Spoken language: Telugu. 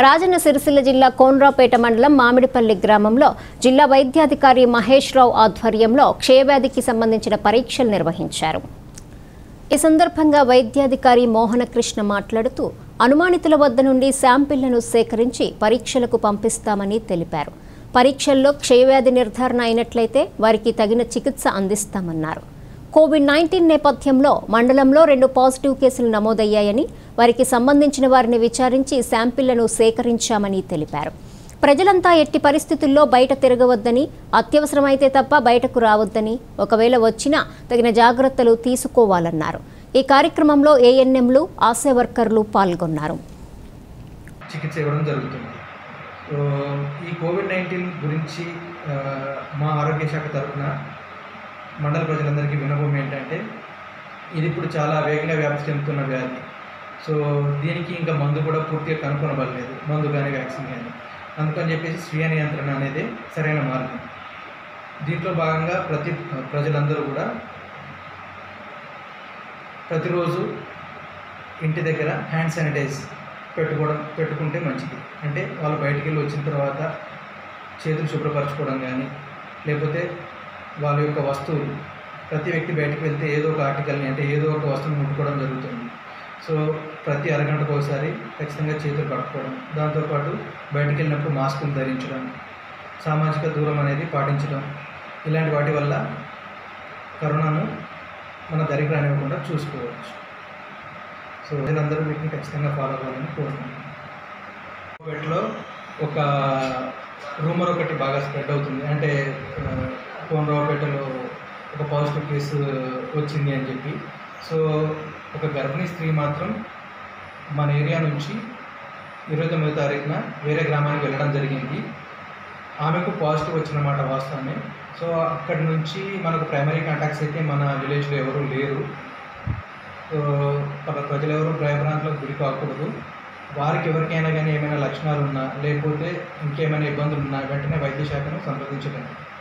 రాజన్న సిరిసిల్ల జిల్లా కోన్రాపేట మండలం మామిడిపల్లి గ్రామంలో జిల్లా వైద్యాధికారి మహేష్ రావు ఆధ్వర్యంలో క్షయవ్యాధికి సంబంధించిన పరీక్షలు నిర్వహించారు ఈ సందర్భంగా వైద్యాధికారి మోహనకృష్ణ మాట్లాడుతూ అనుమానితుల వద్ద నుండి శాంపిళ్లను సేకరించి పరీక్షలకు పంపిస్తామని తెలిపారు పరీక్షల్లో క్షయవ్యాధి నిర్ధారణ అయినట్లయితే వారికి తగిన చికిత్స అందిస్తామన్నారు కోవిడ్ నైన్టీన్ నేపథ్యంలో మండలంలో రెండు పాజిటివ్ కేసులు నమోదయ్యాయని వారికి సంబంధించిన వారిని విచారించి శాంపిళ్లను సేకరించామని తెలిపారు ప్రజలంతా ఎట్టి పరిస్థితుల్లో బయట తిరగవద్దని అత్యవసరమైతే తప్ప బయటకు రావద్దని ఒకవేళ వచ్చినా తగిన జాగ్రత్తలు తీసుకోవాలన్నారు ఈ కార్యక్రమంలో ఏఎన్ఎంలు ఆశా వర్కర్లు పాల్గొన్నారు చికిత్స ఇవ్వడం జరుగుతుంది సో ఈ కోవిడ్ నైన్టీన్ గురించి ఆ, మా ఆరోగ్య శాఖ తరఫున మండల ప్రజలందరికీ వినపం ఏంటంటే ఇది ఇప్పుడు చాలా వేగంగా వ్యాప్తి చెందుతున్న వ్యాధి సో దీనికి ఇంకా మందు కూడా పూర్తిగా కనుక్కొనబడలేదు మందు కానీ వ్యాక్సిన్ కానీ అందుకని చెప్పేసి స్వీయ నియంత్రణ అనేది సరైన మార్గం దీంట్లో భాగంగా ప్రతి ప్రజలందరూ కూడా ప్రతిరోజు ఇంటి దగ్గర హ్యాండ్ శానిటైజ్ పెట్టుకోవడం పెట్టుకుంటే మంచిది అంటే వాళ్ళు బయటికి వెళ్ళి వచ్చిన తర్వాత చేతులు శుభ్రపరచుకోవడం కానీ లేకపోతే వాళ్ళ యొక్క వస్తువులు ప్రతి వ్యక్తి బయటికి వెళ్తే ఏదో ఒక ఆర్టికల్ని అంటే ఏదో ఒక వస్తువుని ముట్టుకోవడం జరుగుతుంది సో ప్రతి అరగంటకు ఒకసారి ఖచ్చితంగా చేతులు కట్టుకోవడం దాంతోపాటు బయటికి వెళ్ళినప్పుడు మాస్కులు ధరించడం సామాజిక దూరం అనేది పాటించడం ఇలాంటి వాటి వల్ల కరోనాను మన దరికి రానివ్వకుండా చూసుకోవచ్చు సో ప్రజలందరూ వీటిని ఖచ్చితంగా ఫాలో అవ్వాలని కోరుకుంటున్నాను కోవిడ్లో ఒక రూమర్ ఒకటి బాగా స్ప్రెడ్ అవుతుంది అంటే కోనరావుపేటలో ఒక పాజిటివ్ కేసు వచ్చింది అని చెప్పి సో ఒక గర్భిణీ స్త్రీ మాత్రం మన ఏరియా నుంచి ఇరవై తొమ్మిదో తారీఖున వేరే గ్రామానికి వెళ్ళడం జరిగింది ఆమెకు పాజిటివ్ వచ్చినమాట వాస్తవమే సో అక్కడి నుంచి మనకు ప్రైమరీ కాంటాక్ట్స్ అయితే మన విలేజ్లో ఎవరు లేరు సో ప్ర- ప్రజలు ఎవరు భయభ్రాంతులకు గురి కాకూడదు వారికి ఎవరికైనా కానీ ఏమైనా లక్షణాలు ఉన్నా లేకపోతే ఇంకేమైనా ఇబ్బందులు ఉన్నా వెంటనే వైద్య శాఖను సంప్రదించగలరు